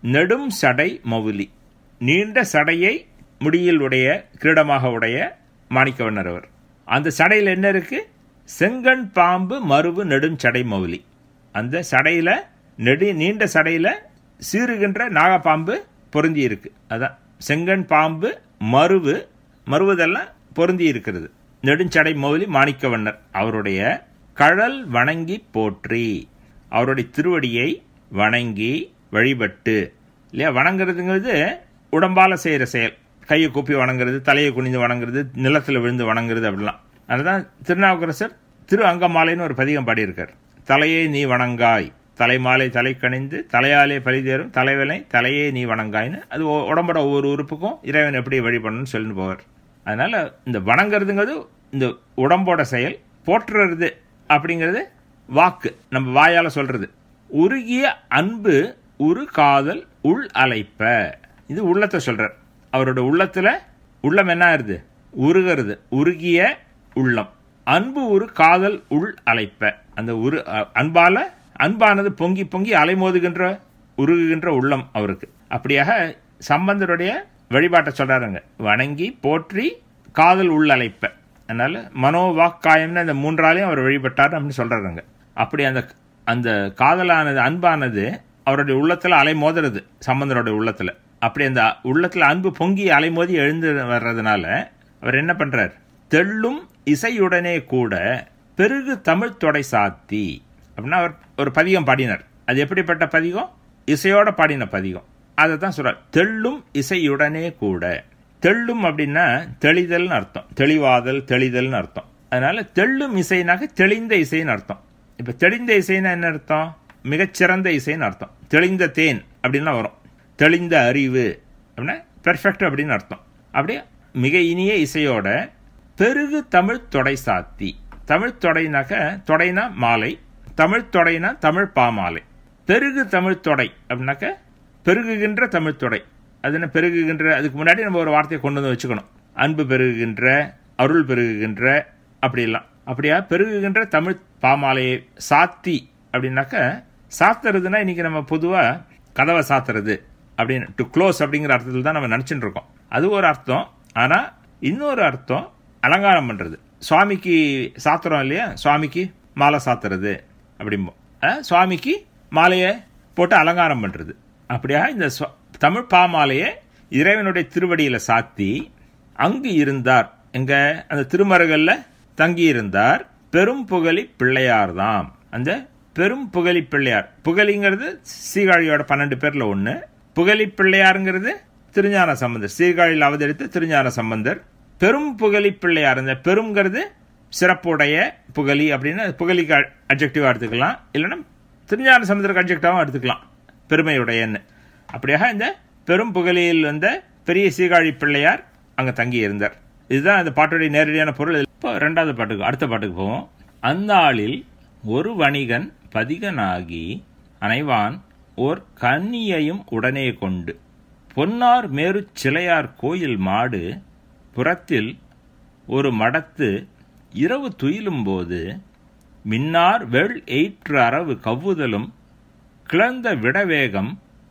நெடும் சடை மவுலி நீண்ட சடையை முடியில் உடைய கிரீடமாக உடைய மாணிக்கவண்ணர் அவர் அந்த சடையில் என்ன இருக்கு செங்கண் பாம்பு மருவு நெடும் சடை மவுலி அந்த சடையில நெடு நீண்ட சடையில சீறுகின்ற நாகப்பாம்பு பொருந்தி இருக்கு அதான் செங்கண் பாம்பு மருவு மருவதெல்லாம் பொருந்தி இருக்கிறது நெடுஞ்சடை மௌலி மாணிக்கவண்ணர் அவருடைய கழல் வணங்கி போற்றி அவருடைய திருவடியை வணங்கி வழிபட்டு இல்லையா வணங்குறதுங்கிறது உடம்பால செய்கிற செயல் கையை கூப்பி வணங்குறது தலையை குனிந்து வணங்குறது நிலத்தில் விழுந்து வணங்குறது அப்படிலாம் அதுதான் திருநாவுக்கரசர் திரு அங்கமாலைன்னு ஒரு பதிகம் பாடியிருக்கார் தலையை நீ வணங்காய் தலைமாலை தலை கணிந்து தலையாலே பழிதேறும் தலைவனை தலையே நீ வணங்காய்னு அது ஒ- உடம்போட ஒவ்வொரு உறுப்புக்கும் இறைவன் எப்படி வழிபடணும்னு சொல்லிட்டு போவார் அதனால இந்த வணங்குறதுங்கிறது இந்த உடம்போட செயல் போற்றுறது அப்படிங்கிறது வாக்கு நம்ம வாயால சொல்றது உருகிய அன்பு உரு காதல் உள் அலைப்ப இது உள்ளத்தை சொல்றார் அவரோட உள்ளத்துல உள்ளம் என்ன ஆயிருது உருகிறது உருகிய உள்ளம் அன்பு ஒரு காதல் உள் அலைப்ப அந்த உரு அ- அன்பால அன்பானது பொங்கி பொங்கி அலைமோதுகின்ற உருகுகின்ற உள்ளம் அவருக்கு அப்படியாக சம்பந்தருடைய வழிபாட்டை சொல்றாருங்க வணங்கி போற்றி காதல் உள் அலைப்ப அதனால மனோ வாக்காயம்னு அந்த மூன்றாலையும் அவர் வழிபட்டார் அப்படின்னு சொல்றாருங்க அப்படி அந்த அந்த காதலானது அன்பானது அவருடைய உள்ளத்துல அலைமோதுறது சம்பந்தருடைய உள்ளத்துல அப்படி அந்த உள்ளத்துல அன்பு பொங்கி அலைமோதி எழுந்து வர்றதுனால அவர் என்ன பண்றார் தெள்ளும் இசையுடனே கூட பெருகு தமிழ் தொடை சாத்தி அப்படின்னா அவர் ஒரு பதிகம் பாடினார் அது எப்படிப்பட்ட பதிகம் இசையோட பாடின பதிகம் அதை தான் சொல்றார் தெள்ளும் இசையுடனே கூட தெள்ளும் அப்படின்னா தெளிதல்னு அர்த்தம் தெளிவாதல் தெளிதல்னு அர்த்தம் அதனால தெள்ளும் இசைனாக்க தெளிந்த இசைன்னு அர்த்தம் இப்ப தெளிந்த இசைன்னா என்ன அர்த்தம் மிகச்சிறந்த இசைன்னு அர்த்தம் தெளிந்த தேன் அப்படின்னா வரும் தெளிந்த அறிவு அப்படின்னா பெர்ஃபெக்ட் அப்படின்னு அர்த்தம் அப்படியே மிக இனிய இசையோட பெருகு தமிழ் தொடை சாத்தி தமிழ் தொடைனாக்க தொடைனா மாலை தமிழ் தொடைனா தமிழ் பாமாலை பெருகு தமிழ் தொடை அப்படின்னாக்க பெருகுகின்ற தமிழ் தொடை அது என்ன பெருகுகின்ற அதுக்கு முன்னாடி நம்ம ஒரு வார்த்தையை கொண்டு வந்து வச்சுக்கணும் அன்பு பெருகுகின்ற அருள் பெருகுகின்ற அப்படிலாம் அப்படியா பெருகுகின்ற தமிழ் பாமாலையை சாத்தி அப்படின்னாக்க சாத்துறதுன்னா இன்னைக்கு நம்ம பொதுவா கதவை சாத்துறது அப்படின்னு டு க்ளோஸ் அப்படிங்கிற அர்த்தத்தில் தான் நம்ம நினச்சிட்டு இருக்கோம் அது ஒரு அர்த்தம் ஆனா இன்னொரு அர்த்தம் அலங்காரம் பண்றது சுவாமிக்கு சாத்துறோம் இல்லையா சுவாமிக்கு மாலை சாத்துறது அப்படிம்போம் அஹ், சுவாமிக்கு மாலையை போட்டு அலங்காரம் பண்றது அப்படியா இந்த சுவா- தமிழ் பாமாலையை இறைவனுடைய திருவடியில சாத்தி அங்கு இருந்தார் எங்க அந்த திருமருகல்ல தங்கி இருந்தார் பெரும் புகழி பிள்ளையார்தாம் அந்த பெரும் புகழி பிள்ளையார் புகழிங்கிறது சீகாழியோட பன்னெண்டு பேர்ல ஒண்ணு புகழி பிள்ளையாருங்கிறது திருஞான சம்பந்தர் சீர்காழியில் அவதரித்த திருஞான சம்பந்தர் பெரும் புகழி பிள்ளையார் இந்த பெருங்கிறது சிறப்புடைய புகழி அப்படின்னு புகழிக்கு அப்ஜெக்டிவா எடுத்துக்கலாம் இல்லைன்னா திருஞான சமுதிரக்கு அப்ஜெக்டிவாகவும் எடுத்துக்கலாம் பெருமையுடையன்னு அப்படியாக இந்த பெரும் புகழியில் வந்த பெரிய சீகாழி பிள்ளையார் அங்க தங்கி இருந்தார் இதுதான் அந்த பாட்டுடைய நேரடியான பொருள் இப்போ ரெண்டாவது பாட்டுக்கு அடுத்த பாட்டுக்கு போவோம் அந்த ஆளில் ஒரு வணிகன் பதிகனாகி அனைவான் ஓர் கன்னியையும் உடனே கொண்டு பொன்னார் மேருச் சிலையார் கோயில் மாடு புறத்தில் ஒரு மடத்து இரவு துயிலும்போது மின்னார் வெள் எயிற்று அரவு கவ்வுதலும் கிளந்த விடவேகம்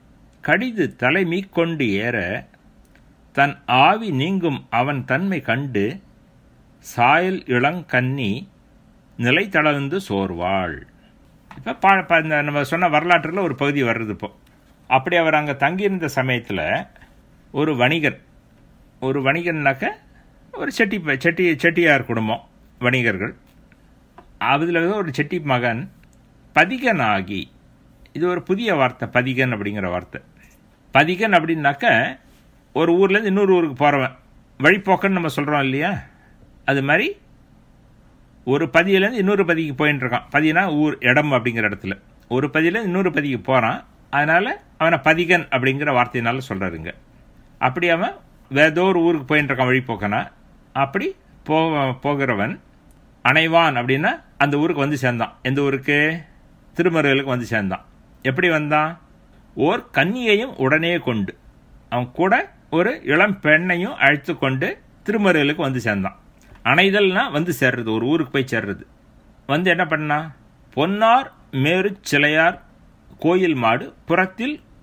கடிது தலை மீக்கொண்டு ஏற தன் ஆவி நீங்கும் அவன் தன்மை கண்டு சாயல் இளங்கன்னி நிலை தளர்ந்து சோர்வாள் இப்போ பா பா- இந்த நம்ம சொன்ன வரலாற்றில் ஒரு பகுதி வர்றது இப்போ அப்படி அவர் அங்கே தங்கியிருந்த சமயத்தில் ஒரு வணிகர் ஒரு வணிகர்னாக்க ஒரு செட்டி ப- செட்டி செட்டியார் குடும்பம் வணிகர்கள் அதில் ஒரு செட்டி மகன் பதிகனாகி இது ஒரு புதிய வார்த்தை பதிகன் அப்படிங்கிற வார்த்தை பதிகன் அப்படின்னாக்க ஒரு ஊர்லேருந்து இன்னொரு ஊருக்கு போகிறவன் வழிப்போக்கன்னு நம்ம சொல்கிறோம் இல்லையா அது மாதிரி ஒரு பதியிலேருந்து இன்னொரு பதிக்கு போயின்னு இருக்கான் பதினா ஊர் இடம் அப்படிங்கிற இடத்துல ஒரு பதியிலேருந்து இன்னொரு பதிக்கு போகிறான் அதனால அவனை பதிகன் அப்படிங்கிற வார்த்தையினால சொல்கிறாருங்க அப்படி அவன் வேற ஏதோ ஒரு ஊருக்கு போயின்னு இருக்கான் வழிப்போக்கனா அப்படி போ போகிறவன் அணைவான் அப்படின்னா அந்த ஊருக்கு வந்து சேர்ந்தான் எந்த ஊருக்கு திருமருகலுக்கு வந்து சேர்ந்தான் எப்படி வந்தான் ஓர் கன்னியையும் உடனே கொண்டு அவன் கூட ஒரு இளம் பெண்ணையும் அழைத்து கொண்டு திருமருகலுக்கு வந்து சேர்ந்தான் அணைதல்னா வந்து சேர்றது ஒரு ஊருக்கு போய் சேர்றது வந்து என்ன பண்ணா பொன்னார் மேரு சிலையார் கோயில் மாடு புறத்தில்